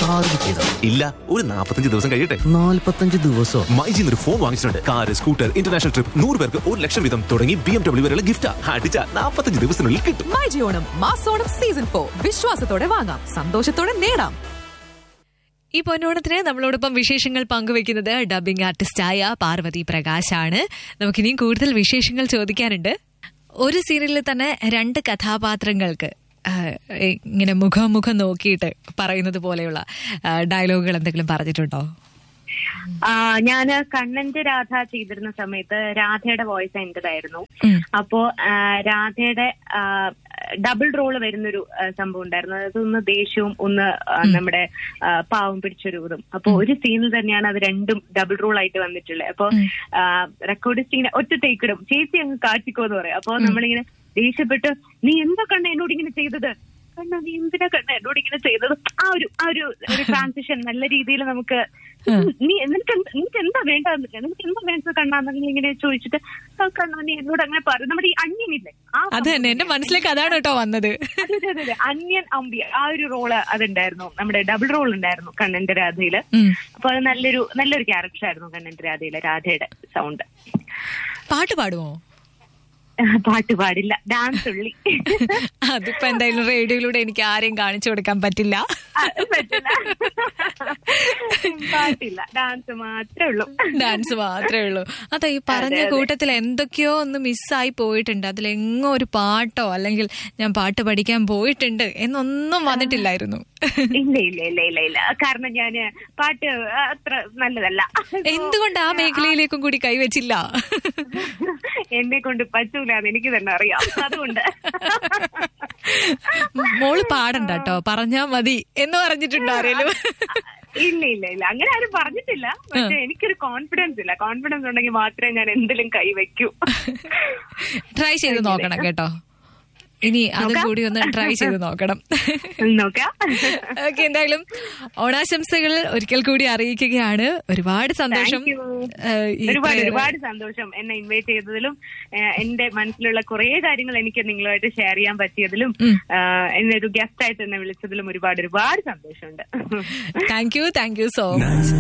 Car കിട്ടിയതാ ഇല്ല ഒരു നാൽപ്പത്തഞ്ച് ദിവസം കഴിയട്ടെ നാല്പത്തഞ്ച് ദിവസോ മൈജിന്ന് ഒരു ഫോൺ വാങ്ങിച്ചിട്ടുണ്ട് കാർ സ്കൂട്ടർ ഇന്റർനാഷണൽ ട്രിപ്പ് നൂറ് പേർക്ക് ഒരു ലക്ഷം വീതം തുടങ്ങി ബി എം ഡബ്ല്യൂ വരെയുള്ള ഗിഫ്റ്റ് അടിച്ച നാൽപ്പത്തഞ്ച് ദിവസത്തിനുള്ളിൽ കിട്ടും മൈജി ഓണം മാസോണം സീസൺ ഫോർ വിശ്വാസത്തോടെ വാങ്ങാം സന്തോഷത്തോടെ നേടാം ഈ പൊന്നോണത്തിന് നമ്മളോടൊപ്പം വിശേഷങ്ങൾ പങ്കുവെക്കുന്നത് ഡബിംഗ് ആർട്ടിസ്റ്റായ പാർവതി പ്രകാശാണ് നമുക്കിനിയും കൂടുതൽ വിശേഷങ്ങൾ ചോദിക്കാനുണ്ട് ഒരു സീരിയലിൽ തന്നെ രണ്ട് കഥാപാത്രങ്ങൾക്ക് ആ, ഇങ്ങനെ മുഖാമുഖം നോക്കിയിട്ട് പറയുന്നത് പോലെയുള്ള ആ, ഡയലോഗുകൾ എന്തെങ്കിലും പറഞ്ഞിട്ടുണ്ടോ ആ, ഞാന് കണ്ണന്റെ രാധ ചെയ്തിരുന്ന സമയത്ത് രാധയുടെ വോയിസ് എന്റേതായിരുന്നു ഉം. അപ്പോ ആ, രാധയുടെ ഡബിൾ റോള് വരുന്നൊരു ആ, സംഭവം ഉണ്ടായിരുന്നു അതായത് ഒന്ന് ദേഷ്യവും ഒന്ന് ആ, നമ്മുടെ ആ, പാവം പിടിച്ചൊരു ഇതും അപ്പൊ ഒരു സീനിൽ തന്നെയാണ് അത് രണ്ടും ഡബിൾ റോൾ ആയിട്ട് വന്നിട്ടുള്ളത് അപ്പൊ റെക്കോർഡിസ്റ്റ് ഇങ്ങനെ ഒറ്റ ടേക്ക് ഇടും ചേച്ചി അങ്ങ് കാട്ടിക്കോ എന്ന് പറയും അപ്പൊ നമ്മളിങ്ങനെ ദേഷ്യപ്പെട്ട് നീ എന്താ കണ്ണ എന്നോട് ഇങ്ങനെ ചെയ്തത് കണ്ണ നീ എന്തിനാ കണ്ണ എന്നോട് ഇങ്ങനെ ചെയ്തത് ആ ഒരു ആ ഒരു ഒരു ട്രാൻസിഷൻ നല്ല രീതിയിൽ നമുക്ക് നീ നിനക്ക് എന്ത് നിനക്ക് എന്താ വേണ്ടതെന്ന് നിനക്ക് എന്താ വേണ്ടത് കണ്ണാന്ന് ഇങ്ങനെ ചോദിച്ചിട്ട് "ആ, കണ്ണാ നീ എന്നോട് അങ്ങനെ പറയും നമ്മുടെ ഈ അന്യനില്ലേ ആ അത് തന്നെ എന്റെ മനസ്സിലേക്ക് അതാണ് കേട്ടോ വന്നത് അതെ അതെ അതെ അതെ അന്യൻ അമ്പി ആ ഒരു റോള് അതുണ്ടായിരുന്നു നമ്മുടെ ഡബിൾ റോൾ ഉണ്ടായിരുന്നു കണ്ണന്റെ രാധയില് ഉം. അപ്പൊ അത് നല്ലൊരു നല്ലൊരു ക്യാരക്ടർ ആയിരുന്നു കണ്ണന്റെ രാധയിലെ രാധയുടെ സൗണ്ട് പാട്ട് പാടുമോ പാട്ട് പാടില്ല ഡാൻസ് ഉള്ളി അതിപ്പോ എന്തായാലും റേഡിയോയിലൂടെ എനിക്ക് ആരെയും കാണിച്ചു കൊടുക്കാൻ പറ്റില്ല അത് പറ്റില്ല പാട്ടില്ല ഡാൻസ് മാത്രമേ ഉള്ളൂ ഡാൻസ് മാത്രമേ ഉള്ളൂ അതെ ഈ പറഞ്ഞ കൂട്ടത്തിൽ എന്തൊക്കെയോ ഒന്ന് മിസ്സായി പോയിട്ടുണ്ട് അതിലെങ്ങോ ഒരു പാട്ടോ അല്ലെങ്കിൽ ഞാൻ പാട്ട് പഠിക്കാൻ പോയിട്ടുണ്ട് എന്നൊന്നും വന്നിട്ടില്ലായിരുന്നു ഇല്ല ഇല്ല ഇല്ല ഇല്ല ഇല്ല കാരണം ഞാന് പാട്ട് അത്ര നല്ലതല്ല എന്തുകൊണ്ട് ആ മേഖലയിലേക്കും കൂടി കൈവച്ചില്ല എന്നെ കൊണ്ട് പറ്റൂല എന്ന് എനിക്ക് തന്നെ അറിയാം അതുകൊണ്ട് മോള് പാടണ്ട കേട്ടോ പറഞ്ഞാ മതി എന്ന് പറഞ്ഞിട്ടുണ്ടോ ആരേലും ഇല്ല ഇല്ല ഇല്ല അങ്ങനെ ആരും പറഞ്ഞിട്ടില്ല പക്ഷെ എനിക്കൊരു കോൺഫിഡൻസ് ഇല്ല കോൺഫിഡൻസ് ഉണ്ടെങ്കിൽ മാത്രമേ ഞാൻ എന്തിലും കൈവയ്ക്കൂ ട്രൈ ചെയ്ത് നോക്കണം കേട്ടോ ഇനി അതും കൂടി ഒന്ന് ട്രൈ ചെയ്ത് നോക്കണം നോക്കാം ഓക്കെ എന്തായാലും ഓണാശംസകൾ ഒരിക്കൽ കൂടി അറിയിക്കുകയാണ് ഒരുപാട് സന്തോഷം Thank you. ഏഹ്, ഈ ഒരുപാട് ഇത്രയേറെ- ഒരുപാട് സന്തോഷം എന്നെ ഇൻവൈറ്റ് ചെയ്തതിലും ഏഹ്, എന്റെ മനസ്സിലുള്ള കുറെ കാര്യങ്ങൾ എനിക്ക് നിങ്ങളുമായിട്ട് ഷെയർ ചെയ്യാൻ പറ്റിയതിലും ഏഹ്, എന്നെ ഒരു ഗസ്റ്റ് ആയിട്ട് എന്നെ വിളിച്ചതിലും ഒരുപാട് ഒരുപാട് സന്തോഷമുണ്ട് thank you thank you so much